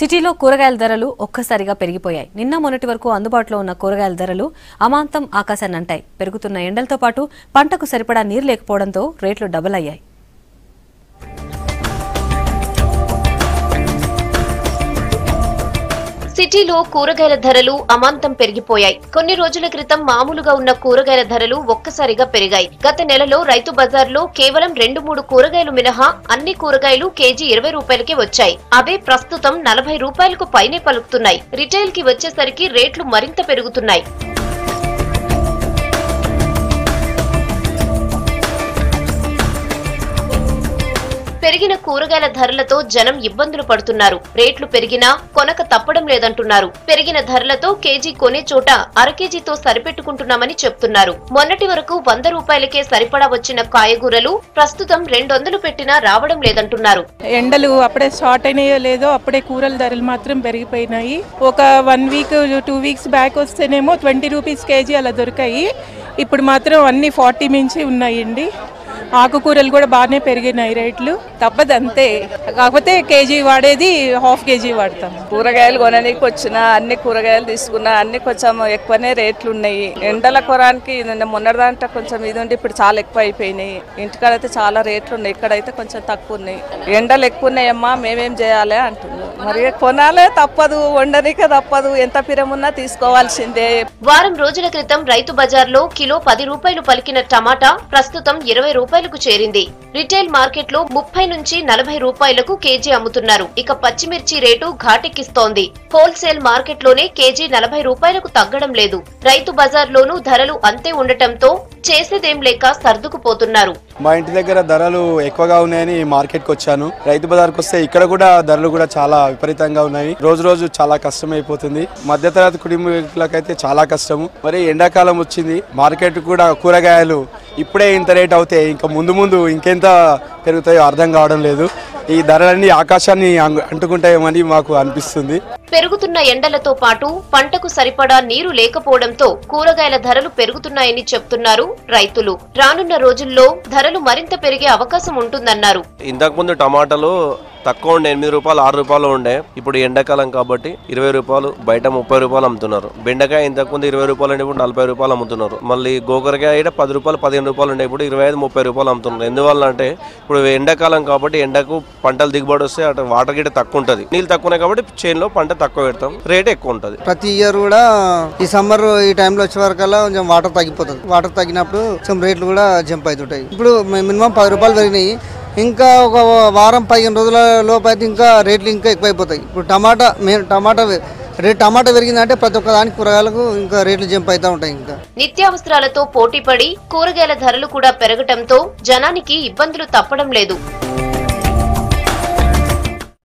సిటీలో కూరగాయల ధరలు ఒక్కసారిగా పెరిగిపోయాయి నిన్న మొన్నటి వరకు అందుబాటులో ఉన్న కూరగాయల ధరలు అమాంతం ఆకాశాన్ని అంటాయి పెరుగుతున్న ఎండలతో పాటు పంటకు సరిపడా నీరు లేకపోవడంతో రేట్లు డబుల్ అయ్యాయి సిటీలో కూరగాయల ధరలు అమాంతం పెరిగిపోయాయి కొన్ని రోజుల క్రితం మామూలుగా ఉన్న కూరగాయల ధరలు ఒక్కసారిగా పెరిగాయి గత నెలలో రైతు బజార్లో కేవలం రెండు మూడు కూరగాయలు మినహా అన్ని కూరగాయలు కేజీ ఇరవై రూపాయలకే వచ్చాయి అవే ప్రస్తుతం నలభై రూపాయలకు పైనే పలుకుతున్నాయి రిటైల్ కి వచ్చేసరికి రేట్లు మరింత పెరుగుతున్నాయి పెరిగిన కూరగాయల ధరలతో జనం ఇబ్బందులు పడుతున్నారు రేట్లు పెరిగినా కొనక తప్పడం లేదంటున్నారు పెరిగిన ధరలతో కేజీ కొనే చోట అర కేజీతో సరిపెట్టుకుంటున్నామని చెప్తున్నారు మొన్నటి వరకు వంద రూపాయలకే సరిపడా వచ్చిన కాయగూరలు ప్రస్తుతం రెండొందలు పెట్టినా రావడం లేదంటున్నారు ఎండలు అప్పుడే స్టార్ట్ అయినాయో లేదో అప్పుడే కూరల ధరలు మాత్రం పెరిగిపోయినాయి ఒక one week two weeks back వస్తేనేమో ట్వంటీ రూపీస్ కేజీ అలా దొరికాయి ఇప్పుడు మాత్రం అన్ని ఫార్టీ మించి ఉన్నాయండి ఆకుకూరలు కూడా బాగానే పెరిగినాయి రేట్లు తప్పదు అంతే కాకపోతే కేజీ వాడేది హాఫ్ కేజీ వాడతాం కూరగాయలు కొననీకి వచ్చిన అన్ని కూరగాయలు తీసుకున్నా అన్ని కొంచెం ఎక్కువనే రేట్లు ఉన్నాయి ఎండల కొరానికి నిన్న మొన్నటిదాంట కొంచెం ఇది ఉండి ఇప్పుడు చాలా ఎక్కువ అయిపోయినాయి ఇంటికాడైతే చాలా రేట్లు ఉన్నాయి ఇక్కడైతే కొంచెం తక్కువ ఉన్నాయి ఎండలు ఎక్కువ ఉన్నాయమ్మా మేమేం చేయాలి అంటున్నాం మరి కొనాలే తప్పదు వండనీకే తప్పదు ఎంత పిరమున్నా తీసుకోవాల్సిందే వారం రోజుల క్రితం రైతు బజార్లో కిలో పది రూపాయలు పలికిన టమాటా ప్రస్తుతం ఇరవై రూపాయలకు చేరింది రిటైల్ మార్కెట్లో ముప్పై నుంచి నలభై రూపాయలకు కేజీ అమ్ముతున్నారు ఇక పచ్చిమిర్చి రేటు ఘాటెక్కిస్తోంది హోల్సేల్ మార్కెట్లోనే కేజీ నలభై రూపాయలకు తగ్గడం లేదు రైతు బజార్లోనూ ధరలు అంతే ఉండటంతో చేసేదేం లేక సర్దుకుపోతున్నారు మా ఇంటి దగ్గర ధరలు ఎక్కువగా ఉన్నాయని మార్కెట్కి వచ్చాను రైతు బజార్కి వస్తే ఇక్కడ కూడా ధరలు కూడా చాలా విపరీతంగా ఉన్నాయి రోజు రోజు చాలా కష్టం అయిపోతుంది మధ్యతరగతి కుటుంబీకులకైతే చాలా కష్టము మరి ఎండాకాలం వచ్చింది మార్కెట్ కూడా కూరగాయలు ఇప్పుడే ఇంత రేట్ అవుతాయి ఇంకా ముందు ముందు ఇంకెంత పెరుగుతాయో అర్థం కావడం లేదు ఈ ధరలన్నీ ఆకాశాన్ని అంగు- అంటుకుంటాయేమని మాకు అనిపిస్తుంది పెరుగుతున్న ఎండలతో పాటు పంటకు సరిపడా నీరు లేకపోవడంతో కూరగాయల ధరలు పెరుగుతున్నాయని చెప్తున్నారు రైతులు రానున్న రోజుల్లో ధరలు మరింత పెరిగే అవకాశం ఉంటుందన్నారు ఇంతకుముందు టమాటాలు తక్కువ ఉండే ఎనిమిది రూపాయలు ఆరు రూపాయలు ఉండే ఇప్పుడు ఎండాకాలం కాబట్టి ఇరవై రూపాయలు బయట ముప్పై రూపాయలు అమ్ముతున్నారు బెండకాయ ఇంతకుముందు ఇరవై రూపాయలు ఉండే ఇప్పుడు నలభై రూపాయలు అమ్ముతున్నారు మళ్ళీ గోకరకాయ ఇక్కడ పది రూపాయలు పదిహేను రూపాయలు ఉండే ఇప్పుడు ఇరవై ఐదు ముప్పై రూపాయలు అమ్ముతున్నారు ఎందువల్ల అంటే ఇప్పుడు ఎండాకాలం కాబట్టి ఎండకు పంటలు దిగుబడి వస్తే అటు వాటర్ గిట్ట తక్కువ ఉంటుంది నీళ్ళు తక్కువ ఉన్నాయి కాబట్టి చేనులో పంట తక్కువ పెడతాం రేట్ ఎక్కువ ఉంటుంది ప్రతి ఇయర్ కూడా ఈ సమ్మర్ ఈ టైంలో వచ్చే వరకల్లా కొంచెం వాటర్ తగ్గిపోతుంది వాటర్ తగ్గినప్పుడు కొంచెం రేట్లు కూడా జంప్ అవుతుంటాయి ఇప్పుడు మినిమం పది రూపాయలు పెరిగినాయి ఇంకా ఒక వారం పదిహేను రోజుల లోపు అయితే ఇంకా రేట్లు ఇంకా ఎక్కువైపోతాయి ఇప్పుడు టమాటా మెయిన్ టమాటా వే- రేట్ టమాటా పెరిగిందంటే ప్రతి ఒక్క దానికి కూరగాయలకు ఇంకా రేట్లు జంప్ అవుతూ ఉంటాయి ఇంకా నిత్యావసరాలతో పోటీపడి కూరగాయల ధరలు కూడా పెరగటంతో జనానికి ఇబ్బందులు తప్పడం లేదు